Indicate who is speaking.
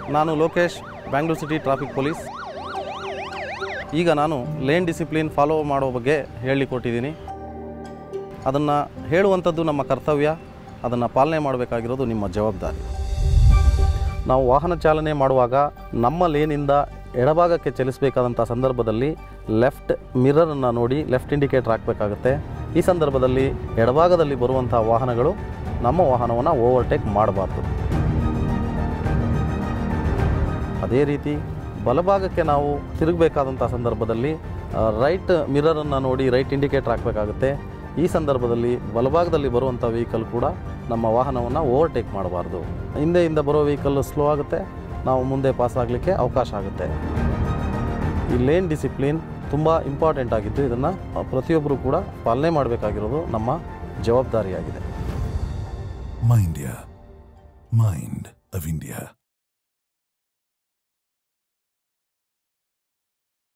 Speaker 1: ನಾನು Lokesh Bangalore city traffic police ಈಗ ನಾನು ಲೇನ್ ಡಿಸಿಪ್ಲಿನ್ ಫಾಲೋ ಮಾಡೋ ಬಗ್ಗೆ ಹೇಳಿಕೊಟ್ಟಿದ್ದೀನಿ ಅದನ್ನು ಹೇಳುವಂಥದ್ದು ನಮ್ಮ ಕರ್ತವ್ಯ ಅದನ್ನು ಪಾಲನೆ ಮಾಡಬೇಕಾಗಿರೋದು ನಿಮ್ಮ ಜವಾಬ್ದಾರಿ ನಾವು ವಾಹನ ಚಾಲನೆ ಮಾಡುವಾಗ ನಮ್ಮ ಲೇನಿಂದ ಎಡಭಾಗಕ್ಕೆ ಚಲಿಸಬೇಕಾದಂಥ ಸಂದರ್ಭದಲ್ಲಿ ಲೆಫ್ಟ್ ಮಿರರನ್ನು ನೋಡಿ ಲೆಫ್ಟ್ ಇಂಡಿಕೇಟರ್ ಹಾಕಬೇಕಾಗುತ್ತೆ ಈ ಸಂದರ್ಭದಲ್ಲಿ ಎಡಭಾಗದಲ್ಲಿ ಬರುವಂಥ ವಾಹನಗಳು ನಮ್ಮ ವಾಹನವನ್ನು ಓವರ್ಟೇಕ್ ಮಾಡಬಾರ್ದು ಅದೇ ರೀತಿ ಬಲಭಾಗಕ್ಕೆ ನಾವು ತಿರುಗಬೇಕಾದಂಥ ಸಂದರ್ಭದಲ್ಲಿ ರೈಟ್ ಮಿರರನ್ನು ನೋಡಿ ರೈಟ್ ಇಂಡಿಕೇಟರ್ ಹಾಕಬೇಕಾಗುತ್ತೆ ಈ ಸಂದರ್ಭದಲ್ಲಿ ಬಲಭಾಗದಲ್ಲಿ ಬರುವಂಥ ವೆಹಿಕಲ್ ಕೂಡ ನಮ್ಮ ವಾಹನವನ್ನು ಓವರ್ಟೇಕ್ ಮಾಡಬಾರ್ದು ಹಿಂದೆಯಿಂದ ಬರೋ ವೆಹಿಕಲ್ ಸ್ಲೋ ಆಗುತ್ತೆ ನಾವು ಮುಂದೆ ಪಾಸ್ ಆಗಲಿಕ್ಕೆ ಅವಕಾಶ ಆಗುತ್ತೆ ಈ ಲೇನ್ ಡಿಸಿಪ್ಲಿನ್ ತುಂಬ ಇಂಪಾರ್ಟೆಂಟ್ ಆಗಿದ್ದು ಇದನ್ನು ಪ್ರತಿಯೊಬ್ಬರು ಕೂಡ ಪಾಲನೆ ಮಾಡಬೇಕಾಗಿರೋದು ನಮ್ಮ ಜವಾಬ್ದಾರಿಯಾಗಿದೆ
Speaker 2: Mindia. Mind of India.